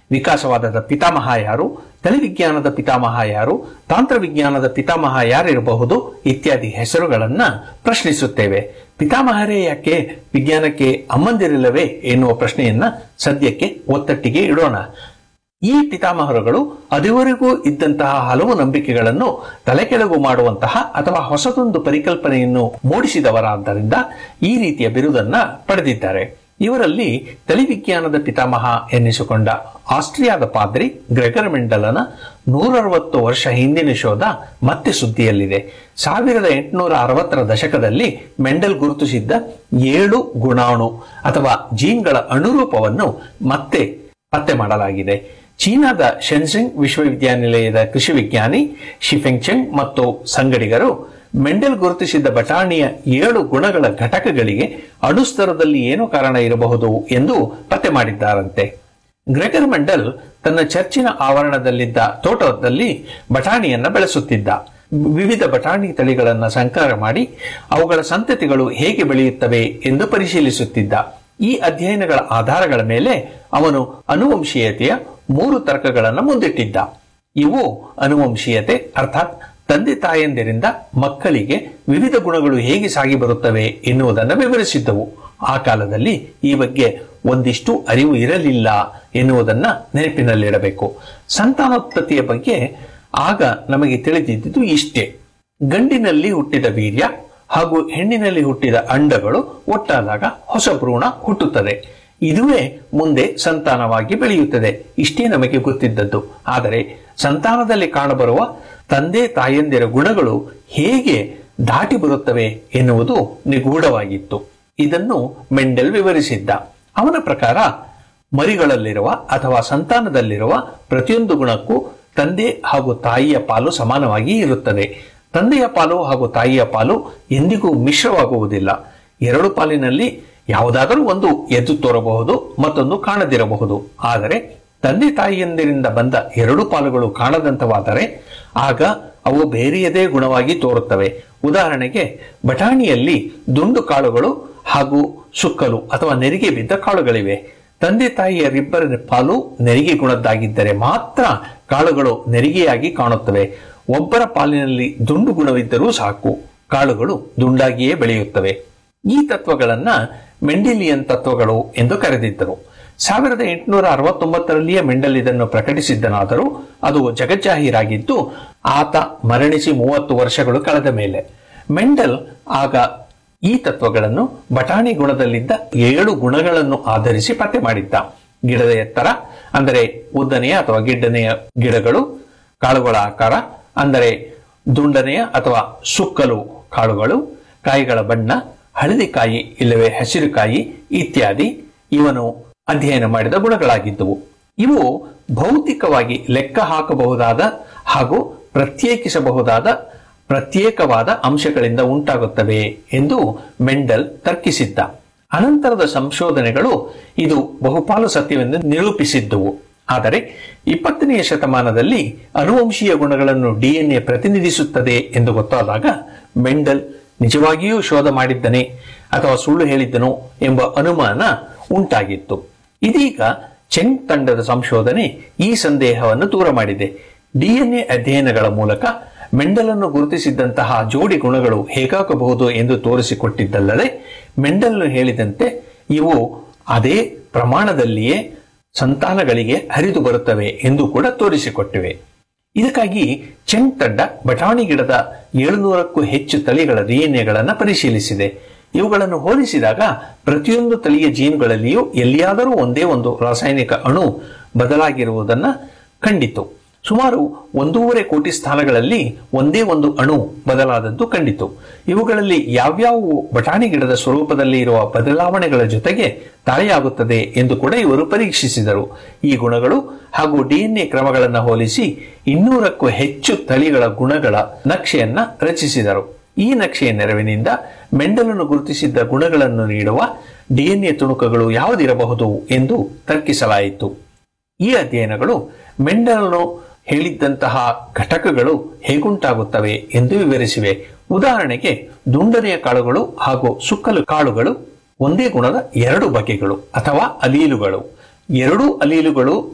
ವಿಕಾಸವಾದದ ಪಿತಾಮಹ ಯಾರು ತಳಿವಿಜ್ಞಾನದ ಪಿತಾಮಹ ಯಾರು ತಾಂತ್ರವಿಜ್ಞಾನದ ಪಿತಾಮಹ ಯಾರಿರಬಹುದು ಇತ್ಯಾದಿ ಹೆಸರುಗಳನ್ನ ಪ್ರಶ್ನಿಸುತ್ತೇವೆ ಪಿತಾಮಹರೇ ಯಾಕೆ ವಿಜ್ಞಾನಕ್ಕೆ ಅಮ್ಮಂದಿರಿಲ್ಲವೇ ಎನ್ನುವ ಪ್ರಶ್ನೆಯನ್ನ ಸದ್ಯಕ್ಕೆ ಒತ್ತಟ್ಟಿಗೆ ಇಡೋಣ ಈ ಪಿತಾಮಹರುಗಳು ಅದುವರೆಗೂ ಇದ್ದಂತಹ ಹಲವು ನಂಬಿಕೆಗಳನ್ನು ತಲೆಕೆಳಗು ಮಾಡುವಂತಹ ಅಥವಾ ಹೊಸದೊಂದು ಪರಿಕಲ್ಪನೆಯನ್ನು ಮೂಡಿಸಿದವರಾದ್ದರಿಂದ ಈ ರೀತಿಯ ಬಿರುದನ್ನ ಪಡೆದಿದ್ದಾರೆ ಇವರಲ್ಲಿ ತಳಿವಿಜ್ಞಾನದ ಪಿತಾಮಹ ಎನ್ನಿಸಿಕೊಂಡ ಆಸ್ಟ್ರಿಯಾದ ಪಾದ್ರಿ ಗ್ರೆಗರ್ ಮೆಂಡಲನ ನೂರರವತ್ತು ವರ್ಷ ಹಿಂದಿನ ಶೋಧ ಮತ್ತೆ ಸುದ್ದಿಯಲ್ಲಿದೆ ಸಾವಿರದ ಎಂಟುನೂರ ಅರವತ್ತರ ದಶಕದಲ್ಲಿ ಮೆಂಡಲ್ ಗುರುತಿಸಿದ್ದ ಏಳು ಗುಣಾಣು ಅಥವಾ ಜೀನ್ಗಳ ಅನುರೂಪವನ್ನು ಮತ್ತೆ ಪತ್ತೆ ಮಾಡಲಾಗಿದೆ ಚೀನಾದ ಶೆನ್ಸಿಂಗ್ ವಿಶ್ವವಿದ್ಯಾನಿಲಯದ ಕೃಷಿ ವಿಜ್ಞಾನಿ ಶಿಫೆಂಗ್ಚೆಂಗ್ ಮತ್ತು ಸಂಗಡಿಗರು ಮೆಂಡೆಲ್ ಗುರುತಿಸಿದ್ದ ಬಟಾಣಿಯ ಏಳು ಗುಣಗಳ ಘಟಕಗಳಿಗೆ ಅಣುಸ್ತರದಲ್ಲಿ ಏನು ಕಾರಣ ಇರಬಹುದು ಎಂದು ಪತ್ತೆ ಮಾಡಿದ್ದಾರಂತೆ ಗ್ರೆಗರ್ ಮೆಂಡಲ್ ತನ್ನ ಚರ್ಚಿನ ಆವರಣದಲ್ಲಿದ್ದ ತೋಟದಲ್ಲಿ ಬಟಾಣಿಯನ್ನ ಬೆಳೆಸುತ್ತಿದ್ದ ವಿವಿಧ ಬಟಾಣಿ ತಳಿಗಳನ್ನು ಸಂಕರ ಮಾಡಿ ಅವುಗಳ ಸಂತತಿಗಳು ಹೇಗೆ ಬೆಳೆಯುತ್ತವೆ ಎಂದು ಪರಿಶೀಲಿಸುತ್ತಿದ್ದ ಈ ಅಧ್ಯಯನಗಳ ಆಧಾರಗಳ ಮೇಲೆ ಅವನು ಅನುವಂಶೀಯತೆಯ ಮೂರು ತರ್ಕಗಳನ್ನು ಮುಂದಿಟ್ಟಿದ್ದ ಇವು ಅನುವಂಶೀಯತೆ ಅರ್ಥಾತ್ ತಂದೆ ತಾಯಂದಿರಿಂದ ಮಕ್ಕಳಿಗೆ ವಿವಿಧ ಗುಣಗಳು ಹೇಗೆ ಸಾಗಿ ಬರುತ್ತವೆ ಎನ್ನುವುದನ್ನು ವಿವರಿಸಿದ್ದವು ಆ ಕಾಲದಲ್ಲಿ ಈ ಬಗ್ಗೆ ಒಂದಿಷ್ಟು ಅರಿವು ಇರಲಿಲ್ಲ ಎನ್ನುವುದನ್ನ ನೆನಪಿನಲ್ಲಿಡಬೇಕು ಸಂತಾನೋತ್ಪತ್ತಿಯ ಬಗ್ಗೆ ಆಗ ನಮಗೆ ತಿಳಿದಿದ್ದುದು ಇಷ್ಟೇ ಗಂಡಿನಲ್ಲಿ ಹುಟ್ಟಿದ ವೀರ್ಯ ಹಾಗೂ ಹೆಣ್ಣಿನಲ್ಲಿ ಹುಟ್ಟಿದ ಅಂಡಗಳು ಒಟ್ಟಾದಾಗ ಹೊಸ ಭ್ರೂಣ ಹುಟ್ಟುತ್ತದೆ ಇದುವೇ ಮುಂದೆ ಸಂತಾನವಾಗಿ ಬೆಳೆಯುತ್ತದೆ ಇಷ್ಟೇ ನಮಗೆ ಗೊತ್ತಿದ್ದದ್ದು ಆದರೆ ಸಂತಾನದಲ್ಲಿ ಕಾಣಬರುವ ತಂದೆ ತಾಯಂದಿರ ಗುಣಗಳು ಹೇಗೆ ದಾಟಿ ಬರುತ್ತವೆ ಎನ್ನುವುದು ನಿಗೂಢವಾಗಿತ್ತು ಇದನ್ನು ಮೆಂಡೆಲ್ ವಿವರಿಸಿದ್ದ ಅವನ ಪ್ರಕಾರ ಮರಿಗಳಲ್ಲಿರುವ ಅಥವಾ ಸಂತಾನದಲ್ಲಿರುವ ಪ್ರತಿಯೊಂದು ಗುಣಕ್ಕೂ ತಂದೆ ಹಾಗೂ ತಾಯಿಯ ಪಾಲು ಸಮಾನವಾಗಿ ಇರುತ್ತದೆ ತಂದೆಯ ಪಾಲು ಹಾಗೂ ತಾಯಿಯ ಪಾಲು ಎಂದಿಗೂ ಮಿಶ್ರವಾಗುವುದಿಲ್ಲ ಎರಡು ಪಾಲಿನಲ್ಲಿ ಯಾವುದಾದರೂ ಒಂದು ಎದ್ದು ತೋರಬಹುದು ಮತ್ತೊಂದು ಕಾಣದಿರಬಹುದು ಆದರೆ ತಂದೆ ತಾಯಿಯಂದಿರಿಂದ ಬಂದ ಎರಡು ಪಾಲುಗಳು ಕಾಣದಂತವಾದರೆ ಆಗ ಅವು ಬೇರೆಯದೇ ಗುಣವಾಗಿ ತೋರುತ್ತವೆ ಉದಾಹರಣೆಗೆ ಬಟಾಣಿಯಲ್ಲಿ ದುಂಡು ಕಾಳುಗಳು ಹಾಗೂ ಸುಕ್ಕಲು ಅಥವಾ ನೆರಿಗೆ ಬಿದ್ದ ಕಾಳುಗಳಿವೆ ತಂದೆ ತಾಯಿಯರಿಬ್ಬರ ಪಾಲು ನೆರಿಗೆ ಗುಣದ್ದಾಗಿದ್ದರೆ ಮಾತ್ರ ಕಾಳುಗಳು ನೆರಿಗೆಯಾಗಿ ಕಾಣುತ್ತವೆ ಒಬ್ಬರ ಪಾಲಿನಲ್ಲಿ ದುಂಡು ಗುಣವಿದ್ದರೂ ಸಾಕು ಕಾಳುಗಳು ದುಂಡಾಗಿಯೇ ಬೆಳೆಯುತ್ತವೆ ಈ ತತ್ವಗಳನ್ನ ಮೆಂಡಿಲಿಯನ್ ತತ್ವಗಳು ಎಂದು ಕರೆದಿದ್ದರು ಸಾವಿರದ ಎಂಟುನೂರ ಅರವತ್ತೊಂಬತ್ತರಲ್ಲಿಯೇ ಮೆಂಡಲ್ ಇದನ್ನು ಪ್ರಕಟಿಸಿದ್ದನಾದರೂ ಅದು ಜಗಜ್ಜಾಹೀರಾಗಿದ್ದು ಆತ ಮರಣಿಸಿ ಮೂವತ್ತು ವರ್ಷಗಳು ಕಳೆದ ಮೇಲೆ ಮೆಂಡಲ್ ಆಗ ಈ ತತ್ವಗಳನ್ನು ಬಟಾಣಿ ಗುಣದಲ್ಲಿದ್ದ ಏಳು ಗುಣಗಳನ್ನು ಆಧರಿಸಿ ಪತ್ತೆ ಮಾಡಿದ್ದ ಗಿಡದ ಎತ್ತರ ಅಂದರೆ ಉದ್ದನೆಯ ಅಥವಾ ಗಿಡ್ಡನೆಯ ಗಿಡಗಳು ಕಾಳುಗಳ ಆಕಾರ ಅಂದರೆ ದುಂಡನೆಯ ಅಥವಾ ಸುಕ್ಕಲು ಕಾಳುಗಳು ಕಾಯಿಗಳ ಬಣ್ಣ ಹಳದಿ ಕಾಯಿ ಇಲ್ಲವೇ ಹಸಿರು ಕಾಯಿ ಇತ್ಯಾದಿ ಇವನು ಅಧ್ಯಯನ ಮಾಡಿದ ಗುಣಗಳಾಗಿದ್ದವು ಇವು ಭೌತಿಕವಾಗಿ ಲೆಕ್ಕ ಹಾಕಬಹುದಾದ ಹಾಗೂ ಪ್ರತ್ಯೇಕಿಸಬಹುದಾದ ಪ್ರತ್ಯೇಕವಾದ ಅಂಶಗಳಿಂದ ಉಂಟಾಗುತ್ತವೆ ಎಂದು ಮೆಂಡಲ್ ತರ್ಕಿಸಿದ್ದ ಅನಂತರದ ಸಂಶೋಧನೆಗಳು ಇದು ಬಹುಪಾಲು ಸತ್ಯವೆಂದು ನಿರೂಪಿಸಿದ್ದುವು ಆದರೆ ಇಪ್ಪತ್ತನೆಯ ಶತಮಾನದಲ್ಲಿ ಅನುವಂಶೀಯ ಗುಣಗಳನ್ನು ಡಿಎನ್ಎ ಪ್ರತಿನಿಧಿಸುತ್ತದೆ ಎಂದು ಗೊತ್ತಾದಾಗ ಮೆಂಡಲ್ ನಿಜವಾಗಿಯೂ ಶೋಧ ಮಾಡಿದ್ದನೆ ಅಥವಾ ಸುಳ್ಳು ಹೇಳಿದ್ದನೋ ಎಂಬ ಅನುಮಾನ ಉಂಟಾಗಿತ್ತು ಇದೀಗ ಚೆಂಗ್ ತಂಡದ ಸಂಶೋಧನೆ ಈ ಸಂದೇಹವನ್ನು ದೂರ ಮಾಡಿದೆ ಡಿಎನ್ಎ ಅಧ್ಯಯನಗಳ ಮೂಲಕ ಮೆಂಡಲನ್ನು ಗುರುತಿಸಿದ್ದಂತಹ ಜೋಡಿ ಗುಣಗಳು ಹೇಗಾಗಬಹುದು ಎಂದು ತೋರಿಸಿಕೊಟ್ಟಿದ್ದಲ್ಲದೆ ಮೆಂಡಲ್ ಹೇಳಿದಂತೆ ಇವು ಅದೇ ಪ್ರಮಾಣದಲ್ಲಿಯೇ ಸಂತಾನಗಳಿಗೆ ಹರಿದು ಬರುತ್ತವೆ ಎಂದು ಕೂಡ ತೋರಿಸಿಕೊಟ್ಟಿವೆ ಇದಕ್ಕಾಗಿ ಚೆಂಗ್ ತಂಡ ಬಟಾಣಿ ಗಿಡದ ಏಳುನೂರಕ್ಕೂ ಹೆಚ್ಚು ತಳಿಗಳ ಡಿಎನ್ಎಗಳನ್ನು ಪರಿಶೀಲಿಸಿದೆ ಇವುಗಳನ್ನು ಹೋಲಿಸಿದಾಗ ಪ್ರತಿಯೊಂದು ತಳಿಯ ಜೀನ್ಗಳಲ್ಲಿಯೂ ಎಲ್ಲಿಯಾದರೂ ಒಂದೇ ಒಂದು ರಾಸಾಯನಿಕ ಅಣು ಬದಲಾಗಿರುವುದನ್ನು ಕಂಡಿತು ಸುಮಾರು ಒಂದೂವರೆ ಕೋಟಿ ಸ್ಥಾನಗಳಲ್ಲಿ ಒಂದೇ ಒಂದು ಅಣು ಬದಲಾದದ್ದು ಕಂಡಿತು ಇವುಗಳಲ್ಲಿ ಯಾವ್ಯಾವು ಬಟಾಣಿ ಗಿಡದ ಸ್ವರೂಪದಲ್ಲಿ ಇರುವ ಬದಲಾವಣೆಗಳ ಜೊತೆಗೆ ತಾಳೆಯಾಗುತ್ತದೆ ಎಂದು ಕೂಡ ಇವರು ಪರೀಕ್ಷಿಸಿದರು ಈ ಗುಣಗಳು ಹಾಗೂ ಡಿಎನ್ಎ ಕ್ರಮಗಳನ್ನು ಹೋಲಿಸಿ ಇನ್ನೂರಕ್ಕೂ ಹೆಚ್ಚು ತಳಿಗಳ ಗುಣಗಳ ನಕ್ಷೆಯನ್ನ ರಚಿಸಿದರು ಈ ನಕ್ಷೆಯ ನೆರವಿನಿಂದ ಮೆಂಡಲನ್ನು ಗುರುತಿಸಿದ್ದ ಗುಣಗಳನ್ನು ನೀಡುವ ಡಿಎನ್ಎ ತುಣುಕುಗಳು ಯಾವುದಿರಬಹುದು ಎಂದು ತರ್ಕಿಸಲಾಯಿತು ಈ ಅಧ್ಯಯನಗಳು ಮೆಂಡಲನು ಹೇಳಿದ್ದಂತಹ ಘಟಕಗಳು ಹೇಗುಂಟಾಗುತ್ತವೆ ಎಂದು ವಿವರಿಸಿವೆ ಉದಾಹರಣೆಗೆ ದುಂಡನೆಯ ಕಾಳುಗಳು ಹಾಗೂ ಸುಕ್ಕಲು ಕಾಳುಗಳು ಒಂದೇ ಗುಣದ ಎರಡು ಬಗೆಗಳು ಅಥವಾ ಅಲೀಲುಗಳು ಎರಡೂ ಅಲೀಲುಗಳು